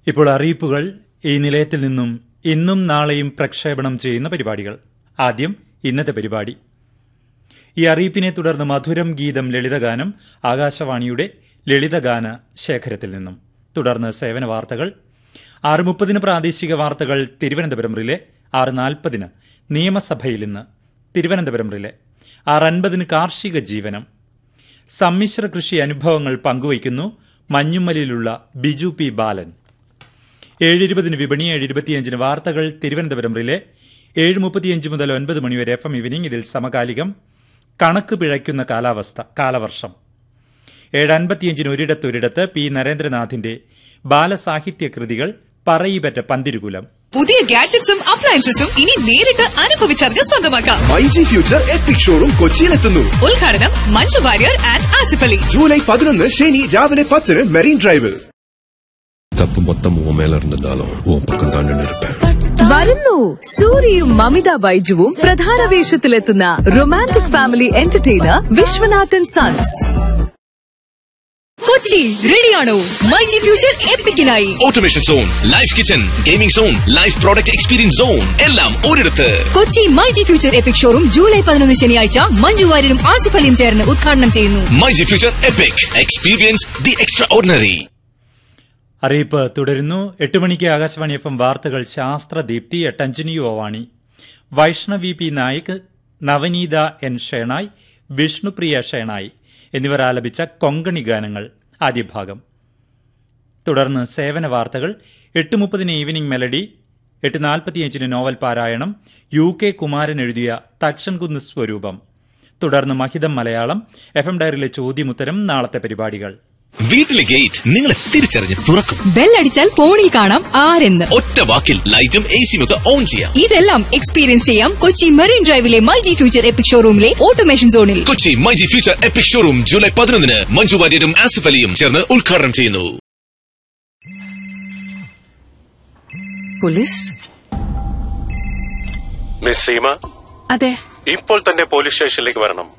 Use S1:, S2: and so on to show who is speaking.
S1: ഇപ്പോൾ അറിയിപ്പുകൾ ഈ നിലയത്തിൽ നിന്നും ഇന്നും നാളെയും പ്രക്ഷേപണം ചെയ്യുന്ന പരിപാടികൾ ആദ്യം ഇന്നത്തെ പരിപാടി ഈ അറിയിപ്പിനെ തുടർന്ന് മധുരം ഗീതം ലളിതഗാനം ആകാശവാണിയുടെ ലളിതഗാന ശേഖരത്തിൽ നിന്നും തുടർന്ന് സേവന വാർത്തകൾ ആറ് മുപ്പതിന് പ്രാദേശിക വാർത്തകൾ തിരുവനന്തപുരം റിലെ ആറ് നാൽപ്പതിന് നിയമസഭയിൽ ഇന്ന് തിരുവനന്തപുരം റിലെ ആറ് അൻപതിന് കാർഷിക ജീവനം സമ്മിശ്ര കൃഷി അനുഭവങ്ങൾ പങ്കുവയ്ക്കുന്നു മഞ്ഞുമ്മലിലുള്ള ബിജു പി ബാലൻ ഏഴ് ഇരുപതിന് വിപണി ഏഴ് ഇരുപത്തിയഞ്ചിന് വാർത്തകൾ തിരുവനന്തപുരം റിലെ ഏഴ് മുപ്പത്തിയഞ്ച് മുതൽ ഒൻപത് മണിവരെ എഫ് എം ഈവനിംഗ് ഇതിൽ സമകാലികം കണക്ക് പിഴയ്ക്കുന്ന കാലാവസ്ഥ കാലവർഷം ഏഴ് അൻപത്തിയഞ്ചിന് ഒരിടത്തൊരിടത്ത് പി നരേന്ദ്രനാഥിന്റെ ബാലസാഹിത്യ കൃതികൾ പറയിപ്പറ്റ പന്തിരുകുലം
S2: പുതിയ ഗാഡ്ജറ്റ്സും അപ്ലയൻസസും ഇനി നേരിട്ട് അനുഭവിച്ചറിഞ്ഞ് സ്വന്തമാക്കാം
S3: My G Future Epic showroom കൊച്ചിയിലെത്തുന്നു
S2: ഉദ്ഘാടനം മഞ്ജു വാര്യർ ആൻഡ് ആസിഫ് അലി
S3: ജൂലൈ പതിനൊന്ന് ശനി രാവിലെ പത്തിന് മെറീൻ ഡ്രൈവിൽ
S4: தப்பு மொத்தம் உன் மேல இருந்திருந்தாலும் உன் பக்கம் தான் நின்னு இருப்பேன்
S5: വരുന്നു സൂര്യയും മമിത ബൈജുവും പ്രധാന വേഷത്തിലെത്തുന്ന romantic family entertainer Vishwanathan sons
S2: Kochi റെഡിയാണോ മൈ ജി ഫ്യൂച്ചർ എപ്പിക്കിനായി
S6: automation zone life kitchen gaming zone life product experience zone എല്ലാം ഒരിടത്ത്
S2: Kochi My G Future Epic showroom July പതിനൊന്ന് ശനിയാഴ്ച മഞ്ജു വാര്യരും ആസിഫ് അലിയും ചേർന്ന് ഉദ്ഘാടനം ചെയ്യുന്നു
S6: My G Future Epic experience the extraordinary
S1: അറിയിപ്പ് തുടരുന്നു എട്ട് മണിക്ക് ആകാശവാണി എഫ് എം വാർത്തകൾ ശാസ്ത്രദീപ്തി എട്ടഞ്ചിനി യോവാണി വൈഷ്ണവി പി നായിക് നവനീത എൻ ഷേണായ് വിഷ്ണുപ്രിയ ഷേണായ് എന്നിവർ ആലപിച്ച കൊങ്കണി ഗാനങ്ങൾ ആദ്യ ഭാഗം തുടർന്ന് സേവന വാർത്തകൾ എട്ട് മുപ്പതിന് ഈവനിംഗ് മെലഡി എട്ട് നാൽപ്പത്തിയഞ്ചിന് നോവൽ പാരായണം യു കെ കുമാരൻ എഴുതിയ തക്ഷൻകുന്ന് സ്വരൂപം തുടർന്ന് മഹിതം മലയാളം എഫ് എം ഡയറിയിലെ ചോദ്യമുത്തരം നാളത്തെ പരിപാടികൾ
S6: വീട്ടിലെ ഗേറ്റ് നിങ്ങളെ തിരിച്ചറിഞ്ഞ് തുറക്കും
S2: ബെല്ലടിച്ചാൽ ഫോണിൽ കാണാം ആരെന്ന്
S6: ഒറ്റ വാക്കിൽ ലൈറ്റും എ സിയും ഒക്കെ ഓൺ ചെയ്യാം
S2: ഇതെല്ലാം എക്സ്പീരിയൻസ് ചെയ്യാം കൊച്ചി മെറീൻ ഡ്രൈവിലെ മൈ ജി ഫ്യൂച്ചർ എപ്പിക് ഷോറൂമിലെ ഓട്ടോമേഷൻ സോണിൽ
S6: Kochi My G Future Epic showroom July പതിനൊന്നിന് മഞ്ജു വാര്യരും ആസിഫ് അലിയും ചേർന്ന് ഉദ്ഘാടനം ചെയ്യുന്നു
S5: പോലീസ്
S7: മിസ് സീമ
S5: അതെ
S7: ഇപ്പോൾ തന്നെ പോലീസ് സ്റ്റേഷനിലേക്ക് വരണം